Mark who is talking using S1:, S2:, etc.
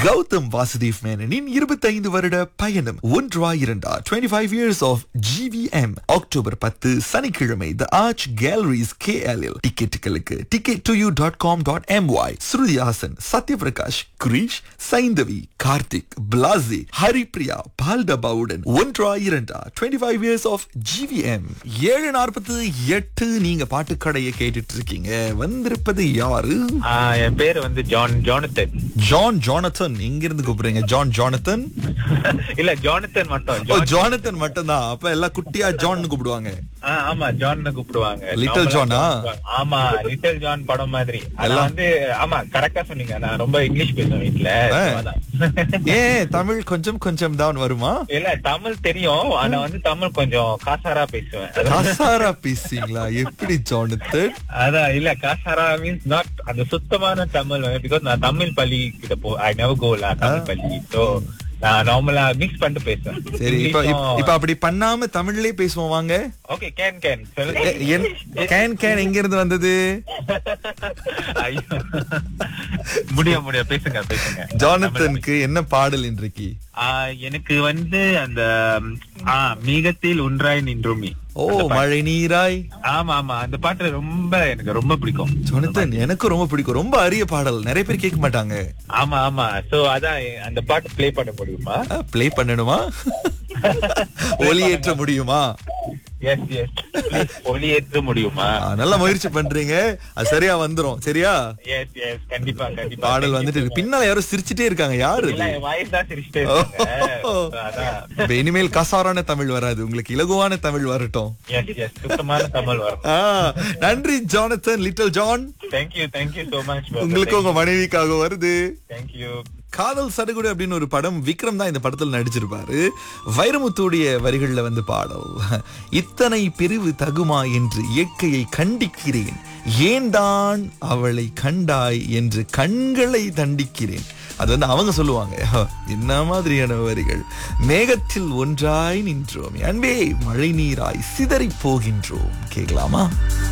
S1: கௌதம் வாசுதேவ் மேனனின் இருபத்தைந்து வருட பயணம் ஒன்றா இரண்டா twenty five years of GVM October பத்து சனிக்கிழமை the arch galleries K L டிக்கெட்டுகளுக்கு ticket to you dot com dot M Y Shruti Haasan Sathyaprakash Krish Saindhavi Karthik Blaaze Haripriya பால்டபாவுடன் ஒன்றா இரண்டா twenty five years of GVM ஏழு நாற்பத்தி எட்டு நீங்க பாட்டுக்கடையை கேட்டுட்டு இருக்கீங்க வந்திருப்பது யாரு
S2: ஆ, என் பேரு வந்து ஜான் ஜானத்தன்
S1: ஜான் ஜானத்தன் எங்க இருந்து கூப்பிடுறீங்க ஜான் ஜானத்தன்
S2: இல்ல ஜானத்தன் மட்டும்
S1: ஓ
S2: ஜான்
S1: ஜானத்தன் மட்டும்தான் அப்ப எல்லாம் குட்டியா ஜான் கூப்பிடுவாங்க
S2: ஆ, ஆமா ஜான் கூப்பிடுவாங்க
S1: Little John ஆ?
S2: ஆமா லிட்டில் ஜான் படம் மாதிரி ஆனா
S1: எல்லாம்.
S2: வந்து ஆமா கரெக்டா சொன்னீங்க நான் ரொம்ப இங்கிலீஷ் பேசுவேன் வீட்ல
S1: ஆ.
S2: so அதான்.
S1: ஏன் தமிழ் கொஞ்சம் கொஞ்சம் தான் வருமா
S2: இல்ல தமிழ் தெரியும் ஆனா வந்து தமிழ் கொஞ்சம் காசாரா பேசுவேன் அதான்.
S1: கசாரா பேசுறீங்களா எப்படி ஜானத்தன்
S2: அதான் இல்ல காசாரா மீன்ஸ் நாட் அந்த சுத்தமான தமிழ் பிகாஸ் நான் தமிழ் பள்ளி கிட்ட போ ஐ நெவர் கோல தமிழ் பள்ளி சோ நான் நார்மலா மிக்ஸ் பண்ணிட்டு பேசுவேன்
S1: சரி இப்ப இப்ப- இப்ப அப்படி பண்ணாம தமிழ்லயே பேசுவோம் வாங்க
S2: ஓகே கேன் கேன்
S1: ஏ, என்- கேன் கேன் எங்க இருந்து வந்தது
S2: ஐயோ. முடியும் முடியும் பேசுங்க பேசுங்க
S1: ஜானத்தனுக்கு என்ன பாடல் இன்றைக்கு
S2: ஆ, எனக்கு வந்து அந்த ஆ மேகத்தில் ஒன்றாய் நின்றுமி
S1: ஓ மழை நீராய்
S2: ஆமா ஆமா அந்த பாட்டு ரொம்ப எனக்கு ரொம்ப பிடிக்கும்
S1: ஜானத்தன் எனக்கும் ரொம்ப பிடிக்கும் ரொம்ப அரிய பாடல் நிறைய பேர் கேட்க மாட்டாங்க
S2: ஆமா ஆமா சோ அதான் அந்த பாட்டு ப்ளே பண்ண முடியுமா
S1: ப்ளே பண்ணணுமா ஒலியேற்ற முடியுமா
S2: எஸ் எஸ் ஒளியேற்ற முடியுமா
S1: ஆ, நல்ல முயற்சி பண்றீங்க அது சரியா வந்துரும் சரியா
S2: எஸ் எஸ் கண்டிப்பா கண்டிப்பா
S1: பாடல் வந்துட்டு இருக்கு. பின்னால யாரும் சிரிச்சிட்டே இருக்காங்க யாரு
S2: இல்ல
S1: இது?
S2: என் வாய்ஸ் தான் சிரிச்சிட்டே இருக்காங்க So, அதான்
S1: இப்ப இனிமேல் கசாரான தமிழ் வராது உங்களுக்கு இலகுவான தமிழ் வரட்டும்
S2: எஸ் எஸ் சுத்தமான தமிழ் வரும்
S1: ஆ, நன்றி Jonathan Little John
S2: thank you thank you so much
S1: உங்களுக்கு உங்க மனைவிக்காக வருது
S2: தேங்க்யூ
S1: காதல் சடுகுடு அப்படின்னு ஒரு படம் விக்ரம் தான் இந்த படத்துல நடிச்சிருப்பாரு வைரமுத்துடைய வரிகள்ல வந்து பாடல் இத்தனை பிரிவு தகுமா என்று இயற்கையை கண்டிக்கிறேன் ஏன்தான் அவளை கண்டாய் என்று கண்களை தண்டிக்கிறேன் அது வந்து அவங்க சொல்லுவாங்க என்ன மாதிரியான வரிகள் மேகத்தில் ஒன்றாய் நின்றோம் அன்பே மழை நீராய் சிதறி போகின்றோம் கேட்கலாமா